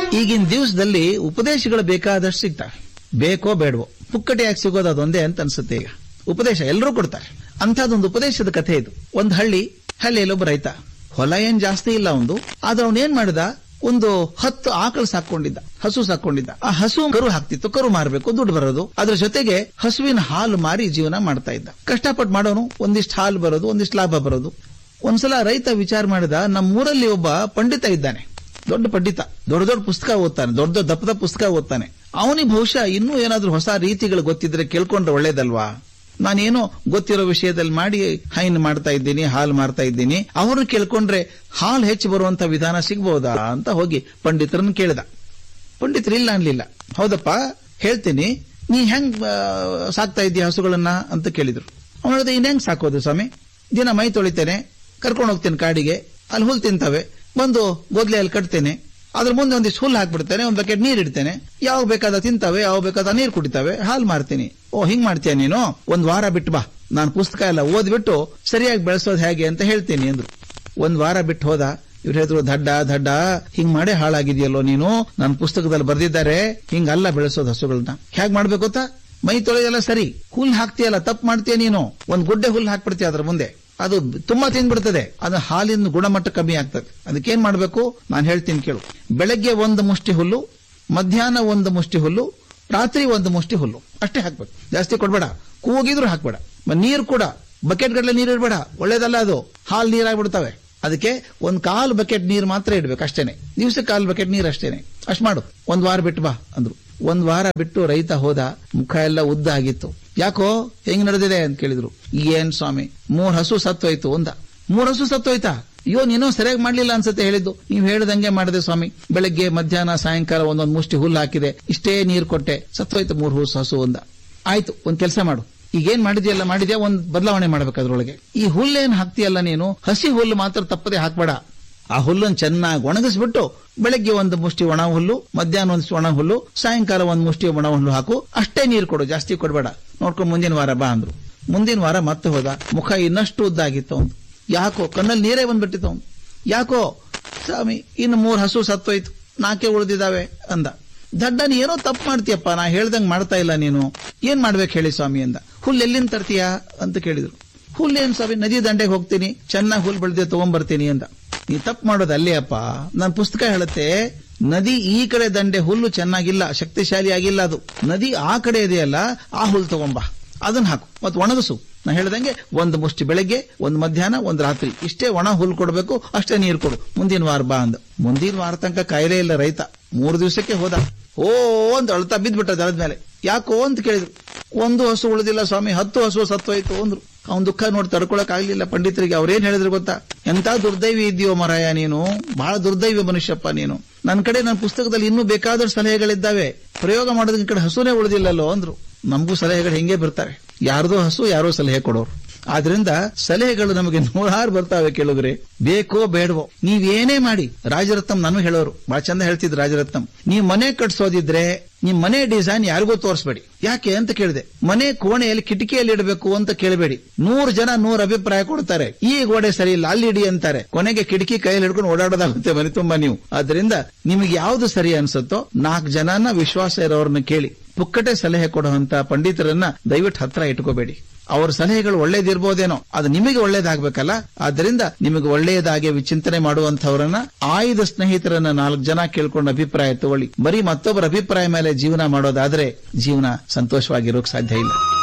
ಈಗಿನ ದಿವಸದಲ್ಲಿ ಉಪದೇಶಗಳು ಬೇಕಾದಷ್ಟು ಸಿಗ್ತವೆ ಬೇಕೋ ಬೇಡವೋ ಪುಕ್ಕಟೆಯಾಗಿ ಸಿಗೋದು ಅದೊಂದೇ ಅಂತ ಅನ್ಸುತ್ತೆ ಈಗ ಉಪದೇಶ ಎಲ್ಲರೂ ಕೊಡ್ತಾರೆ ಅಂಥದ್ದೊಂದು ಉಪದೇಶದ ಕಥೆ ಇದು ಒಂದು ಹಳ್ಳಿ ಹಳ್ಳಿಯಲ್ಲಿ ಒಬ್ಬ ರೈತ ಹೊಲ ಏನ್ ಜಾಸ್ತಿ ಇಲ್ಲ ಒಂದು ಆದ್ರೆ ಅವನು ಏನ್ ಮಾಡಿದ ಒಂದು ಹತ್ತು ಆಕಳು ಸಾಕೊಂಡಿದ್ದ ಹಸು ಸಾಕೊಂಡಿದ್ದ ಆ ಹಸು ಕರು ಹಾಕ್ತಿತ್ತು ಕರು ಮಾರಬೇಕು ದುಡ್ಡು ಬರೋದು ಅದ್ರ ಜೊತೆಗೆ ಹಸುವಿನ ಹಾಲು ಮಾರಿ ಜೀವನ ಮಾಡ್ತಾ ಇದ್ದ ಕಷ್ಟಪಟ್ಟು ಮಾಡೋನು ಒಂದಿಷ್ಟು ಹಾಲು ಬರೋದು ಒಂದಿಷ್ಟು ಲಾಭ ಬರೋದು ಒಂದ್ಸಲ ರೈತ ವಿಚಾರ ಮಾಡಿದ ನಮ್ಮೂರಲ್ಲಿ ಒಬ್ಬ ಪಂಡಿತ ಇದ್ದಾನೆ ದೊಡ್ಡ ಪಂಡಿತ ದೊಡ್ಡ ದೊಡ್ಡ ಪುಸ್ತಕ ಓದ್ತಾನೆ ದೊಡ್ಡ ದೊಡ್ಡ ದಪ್ಪದ ಪುಸ್ತಕ ಓದ್ತಾನೆ ಅವನಿಗೆ ಬಹುಶಃ ಇನ್ನೂ ಏನಾದ್ರೂ ಹೊಸ ರೀತಿಗಳು ಗೊತ್ತಿದ್ರೆ ಕೇಳ್ಕೊಂಡ್ರೆ ಒಳ್ಳೇದಲ್ವಾ ನಾನೇನೋ ಗೊತ್ತಿರೋ ವಿಷಯದಲ್ಲಿ ಮಾಡಿ ಹೈನ್ ಮಾಡ್ತಾ ಇದ್ದೀನಿ ಹಾಲು ಮಾರ್ತಾ ಇದ್ದೀನಿ ಅವರು ಕೇಳ್ಕೊಂಡ್ರೆ ಹಾಲು ಹೆಚ್ಚು ಬರುವಂತ ವಿಧಾನ ಸಿಗ್ಬಹುದಾ ಅಂತ ಹೋಗಿ ಪಂಡಿತರನ್ನ ಕೇಳಿದ ಪಂಡಿತರು ಇಲ್ಲ ಅನ್ಲಿಲ್ಲ ಹೌದಪ್ಪ ಹೇಳ್ತೀನಿ ನೀ ಹೆಂಗ್ ಆ, ಸಾಕ್ತಾ ಇದ್ದೀಯ ಹಸುಗಳನ್ನ ಅಂತ ಕೇಳಿದ್ರು ಅವನು ಹೇಳಿದ ಇನ್ ಹೆಂಗ್ ಸಾಕೋದು ಸ್ವಾಮಿ ದಿನ ಮೈ ತೊಳಿತೇನೆ ಕರ್ಕೊಂಡು ಹೋಗ್ತೇನೆ ಕಾಡಿಗೆ ಅಲ್ಲಿ ಹುಲ್ ತಿಂತವೆ ಬಂದು ಗೋದ್ಲೆಯಲ್ಲಿ ಕಟ್ತೇನೆ ಅದ್ರ ಮುಂದೆ ಒಂದಿಷ್ಟು ಹುಲ್ಲು ಹಾಕ್ಬಿಡ್ತೇನೆ ಒಂದ್ ಬಕೆಟ್ ನೀರ್ ಇಡ್ತೇನೆ ಯಾವ ಬೇಕಾದ ತಿಂತವೆ ಯಾವ ಬೇಕಾದ ನೀರು ಕುಡಿತವೆ ಹಾಲು ಮಾರ್ತೀನಿ ಓ ಹಿಂಗ್ ಮಾಡ್ತೀಯ ನೀನು ಒಂದ್ ವಾರ ಬಿಟ್ಟು ಬಾ ನಾನು ಪುಸ್ತಕ ಎಲ್ಲ ಓದ್ಬಿಟ್ಟು ಸರಿಯಾಗಿ ಬೆಳೆಸೋದು ಹೇಗೆ ಅಂತ ಹೇಳ್ತೀನಿ ಅಂದ್ರು ಒಂದ್ ವಾರ ಬಿಟ್ಟು ಹೋದ ಇವ್ರು ಹೇಳಿದ್ರು ದಡ್ಡ ದಡ್ಡ ಹಿಂಗ್ ಮಾಡೇ ಹಾಳಾಗಿದೆಯಲ್ಲೋ ನೀನು ನನ್ನ ಪುಸ್ತಕದಲ್ಲಿ ಬರ್ದಿದ್ದಾರೆ ಹಿಂಗ್ ಅಲ್ಲ ಬೆಳೆಸೋದು ಹಸುಗಳನ್ನ ಹೇಗ್ ಮಾಡ್ಬೇಕು ಗೊತ್ತಾ ಮೈ ತೊಳೆಯಲ್ಲ ಸರಿ ಹುಲ್ ಹಾಕ್ತೀಯಲ್ಲ ತಪ್ಪು ಮಾಡ್ತೀಯ ನೀನು ಒಂದ್ ಗುಡ್ಡೆ ಹುಲ್ ಹಾಕ್ಬಿಡ್ತೀಯ ಅದ್ರ ಮುಂದೆ ಅದು ತುಂಬಾ ತಿಂದ್ಬಿಡ್ತದೆ ಅದು ಹಾಲಿನ ಗುಣಮಟ್ಟ ಕಮ್ಮಿ ಆಗ್ತದೆ ಅದಕ್ಕೇನ್ ಮಾಡ್ಬೇಕು ನಾನು ಹೇಳ್ತೀನಿ ಕೇಳು ಬೆಳಗ್ಗೆ ಒಂದು ಮುಷ್ಟಿ ಹುಲ್ಲು ಮಧ್ಯಾಹ್ನ ಒಂದು ಮುಷ್ಟಿ ಹುಲ್ಲು ರಾತ್ರಿ ಒಂದು ಮುಷ್ಟಿ ಹುಲ್ಲು ಅಷ್ಟೇ ಹಾಕ್ಬೇಕು ಜಾಸ್ತಿ ಕೊಡ್ಬೇಡ ಕೂಗಿದ್ರು ಹಾಕ್ಬೇಡ ಮ- ನೀರು ಕೂಡ ಬಕೆಟ್ ಗಟ್ಟಲೆ ನೀರು ಇಡಬೇಡ ಒಳ್ಳೇದಲ್ಲ ಅದು ಹಾಲು ನೀರಾಗ್ಬಿಡ್ತವೆ ಅದಕ್ಕೆ ಒಂದ್ ಕಾಲು ಬಕೆಟ್ ನೀರು ಮಾತ್ರ ಇಡ್ಬೇಕು ಅಷ್ಟೇನೆ ದಿವಸಕ್ಕೆ ಕಾಲು ಬಕೆಟ್ ನೀರು ಅಷ್ಟೇನೆ ಅಷ್ಟ್ ಮಾಡು ಒಂದ್ ವಾರ ಬಿಟ್ಟು ಬಾ ಅಂದ್ರು ಒಂದ್ ವಾರ ಬಿಟ್ಟು ರೈತ ಹೋದ ಮುಖ ಎಲ್ಲ ಉದ್ದ ಆಗಿತ್ತು ಯಾಕೋ ಹೆಂಗ್ ನಡೆದಿದೆ ಅಂತ ಕೇಳಿದ್ರು ಏನ್ ಸ್ವಾಮಿ ಮೂರ್ ಹಸು ಸತ್ತೋಯ್ತು ಒಂದ ಮೂರ್ ಹಸು ಸತ್ತೋಯ್ತಾ ಅಯ್ಯೋ ನೀನು ಸರಿಯಾಗಿ ಮಾಡ್ಲಿಲ್ಲ ಅನ್ಸುತ್ತೆ ಹೇಳಿದ್ದು ನೀವು ಹೇಳ್ದಂಗೆ ಮಾಡಿದೆ ಸ್ವಾಮಿ ಬೆಳಗ್ಗೆ ಮಧ್ಯಾಹ್ನ ಸಾಯಂಕಾಲ ಒಂದೊಂದು ಮುಷ್ಟಿ ಹುಲ್ಲು ಹಾಕಿದೆ ಇಷ್ಟೇ ನೀರು ಕೊಟ್ಟೆ ಸತ್ತೋಯ್ತು ಮೂರ್ ಹೂಸ್ ಹಸು ಒಂದ ಆಯ್ತು ಒಂದ್ ಕೆಲಸ ಮಾಡು ಈಗೇನ್ ಮಾಡಿದ್ಯಲ್ಲ ಮಾಡಿದ್ಯಾ ಒಂದ್ ಬದಲಾವಣೆ ಮಾಡ್ಬೇಕು ಅದ್ರೊಳಗೆ ಈ ಹುಲ್ಲೇನ್ ಹಾಕ್ತೀಯಲ್ಲ ನೀನು ಹಸಿ ಹುಲ್ಲು ಮಾತ್ರ ತಪ್ಪದೆ ಹಾಕ್ಬೇಡ ಆ ಹುಲ್ಲನ್ನು ಚೆನ್ನಾಗಿ ಒಣಗಿಸ್ಬಿಟ್ಟು ಬೆಳಗ್ಗೆ ಒಂದು ಮುಷ್ಟಿ ಒಣ ಹುಲ್ಲು ಮಧ್ಯಾಹ್ನ ಒಂದು ಒಣ ಹುಲ್ಲು ಸಾಯಂಕಾಲ ಒಂದು ಮುಷ್ಟಿ ಒಣ ಹುಲ್ಲು ಹಾಕು ಅಷ್ಟೇ ನೀರು ಕೊಡು ಜಾಸ್ತಿ ಕೊಡಬೇಡ ನೋಡ್ಕೊಂಡು ಮುಂದಿನ ವಾರ ಬಾ ಅಂದ್ರು ಮುಂದಿನ ವಾರ ಮತ್ತೆ ಹೋದ ಮುಖ ಇನ್ನಷ್ಟು ಉದ್ದಾಗಿತ್ತು ಅವನು ಯಾಕೋ ಕಣ್ಣಲ್ಲಿ ನೀರೇ ಬಂದ್ಬಿಟ್ಟಿತ್ತು ಅವನು ಯಾಕೋ ಸ್ವಾಮಿ ಇನ್ನು ಮೂರ್ ಹಸು ಸತ್ತೋಯ್ತು ನಾಕೆ ಉಳಿದಿದ್ದಾವೆ ಅಂದ ದಡ್ಡ ನೀ ಏನೋ ತಪ್ಪು ಮಾಡ್ತೀಯಪ್ಪ ನಾ ಹೇಳ್ದಂಗ್ ಮಾಡ್ತಾ ಇಲ್ಲ ನೀನು ಏನ್ ಮಾಡ್ಬೇಕು ಹೇಳಿ ಸ್ವಾಮಿ ಅಂದ ಹುಲ್ಲು ಎಲ್ಲಿಂದ ತರ್ತೀಯಾ ಅಂತ ಕೇಳಿದ್ರು ಹುಲ್ಲೇನ್ ಸ್ವಾಮಿ ನದಿ ದಂಡೆಗೆ ಹೋಗ್ತೀನಿ ಚೆನ್ನಾಗಿ ಹುಲ್ ಬೆಳೆದೆ ತಗೊಂಡ್ಬರ್ತೀನಿ ಅಂದ ನೀ ತಪ್ಪು ಮಾಡೋದು ಅಲ್ಲೇ ಅಪ್ಪ ನನ್ನ ಪುಸ್ತಕ ಹೇಳುತ್ತೆ ನದಿ ಈ ಕಡೆ ದಂಡೆ ಹುಲ್ಲು ಚೆನ್ನಾಗಿಲ್ಲ ಶಕ್ತಿಶಾಲಿ ಆಗಿಲ್ಲ ಅದು ನದಿ ಆ ಕಡೆ ಇದೆಯಲ್ಲ ಆ ಹುಲ್ಲು ತಗೊಂಬಾ ಅದನ್ನ ಹಾಕು ಮತ್ತೆ ಒಣಗಿಸು ನಾ ಹೇಳ್ದಂಗೆ ಒಂದು ಮುಷ್ಟಿ ಬೆಳಗ್ಗೆ ಒಂದು ಮಧ್ಯಾಹ್ನ ಒಂದು ರಾತ್ರಿ ಇಷ್ಟೇ ಒಣ ಹುಲ್ಲು ಕೊಡಬೇಕು ಅಷ್ಟೇ ನೀರು ಕೊಡು ಮುಂದಿನ ವಾರ ಬಾ ಅಂದ ಮುಂದಿನ ವಾರ ತನಕ ಕಾಯಿಲೆ ಇಲ್ಲ ರೈತ ಮೂರು ದಿವಸಕ್ಕೆ ಹೋದ ಓ ಅಂತ ಅಳ್ತಾ ಬಿದ್ಬಿಟ್ಟ ದಳದ ಮೇಲೆ ಯಾಕೋ ಅಂತ ಕೇಳಿದ್ರು ಒಂದು ಹಸು ಉಳಿದಿಲ್ಲ ಸ್ವಾಮಿ ಹತ್ತು ಹಸು ಸತ್ತೋಯ್ತು ಅಂದ್ರು ಅವನ್ ದುಃಖ ನೋಡಿ ತಡ್ಕೊಳಕ್ ಆಗ್ಲಿಲ್ಲ ಪಂಡಿತರಿಗೆ ಅವ್ರೇನ್ ಹೇಳಿದ್ರು ಗೊತ್ತಾ ಎಂತ ದುರ್ದೈವಿ ಇದೆಯೋ ಮರಾಯ ನೀನು ಬಹಳ ದುರ್ದೈವಿ ಮನುಷ್ಯಪ್ಪ ನೀನು ನನ್ನ ಕಡೆ ನನ್ನ ಪುಸ್ತಕದಲ್ಲಿ ಇನ್ನೂ ಬೇಕಾದಷ್ಟು ಸಲಹೆಗಳಿದ್ದಾವೆ ಪ್ರಯೋಗ ಮಾಡೋದಕ್ಕೆ ಈ ಕಡೆ ಹಸುನೇ ಉಳಿದಿಲ್ಲಲ್ಲೋ ಅಂದ್ರು ನಮಗೂ ಸಲಹೆಗಳು ಹಿಂಗೆ ಬರ್ತಾರೆ ಯಾರ್ದೋ ಹಸು ಯಾರೋ ಸಲಹೆ ಕೊಡೋರು ಆದ್ರಿಂದ ಸಲಹೆಗಳು ನಮಗೆ ನೂರಾರು ಬರ್ತಾವೆ ಕೇಳಿದ್ರೆ ಬೇಕೋ ಬೇಡವೋ ನೀವೇನೇ ಮಾಡಿ ರಾಜರತ್ನಂ ನಾನು ಹೇಳೋರು ಬಹಳ ಚಂದ ಹೇಳ್ತಿದ್ರು ರಾಜರತ್ನಂ ನೀವು ಮನೆ ಕಟ್ಸೋದಿದ್ರೆ ನಿಮ್ ಮನೆ ಡಿಸೈನ್ ಯಾರಿಗೂ ತೋರಿಸ್ಬೇಡಿ ಯಾಕೆ ಅಂತ ಕೇಳಿದೆ ಮನೆ ಕೋಣೆಯಲ್ಲಿ ಕಿಟಕಿಯಲ್ಲಿ ಇಡಬೇಕು ಅಂತ ಕೇಳಬೇಡಿ ನೂರು ಜನ ನೂರು ಅಭಿಪ್ರಾಯ ಕೊಡ್ತಾರೆ ಈ ಗೋಡೆ ಸರಿ ಇಲ್ಲ ಅಲ್ಲಿ ಇಡಿ ಅಂತಾರೆ ಕೊನೆಗೆ ಕಿಟಕಿ ಕೈಯಲ್ಲಿ ಹಿಡ್ಕೊಂಡು ಓಡಾಡೋದಾಗುತ್ತೆ ಮನೆ ತುಂಬಾ ನೀವು ಆದ್ರಿಂದ ನಿಮಗೆ ಯಾವ್ದು ಸರಿ ಅನ್ಸುತ್ತೋ ನಾಲ್ಕು ಜನನ ವಿಶ್ವಾಸ ಇರೋರನ್ನ ಕೇಳಿ ಪುಕ್ಕಟೆ ಸಲಹೆ ಕೊಡುವಂತ ಪಂಡಿತರನ್ನ ದಯವಿಟ್ಟು ಹತ್ರ ಇಟ್ಕೋಬೇಡಿ ಅವ್ರ ಸಲಹೆಗಳು ಒಳ್ಳೇದಿರ್ಬೋದೇನೋ ಅದು ನಿಮಗೆ ಒಳ್ಳೇದಾಗ್ಬೇಕಲ್ಲ ಆದ್ರಿಂದ ನಿಮಗೆ ಒಳ್ಳೆಯದಾಗಿ ವಿಚಿಂತನೆ ಮಾಡುವಂತವರನ್ನ ಆಯ್ದ ಸ್ನೇಹಿತರನ್ನ ನಾಲ್ಕು ಜನ ಕೇಳ್ಕೊಂಡು ಅಭಿಪ್ರಾಯ ತಗೊಳ್ಳಿ ಬರೀ ಮತ್ತೊಬ್ಬರ ಅಭಿಪ್ರಾಯ ಮೇಲೆ ಜೀವನ ಮಾಡೋದಾದ್ರೆ ಜೀವನ ಸಂತೋಷವಾಗಿರೋಕ್ ಸಾಧ್ಯ ಇಲ್ಲ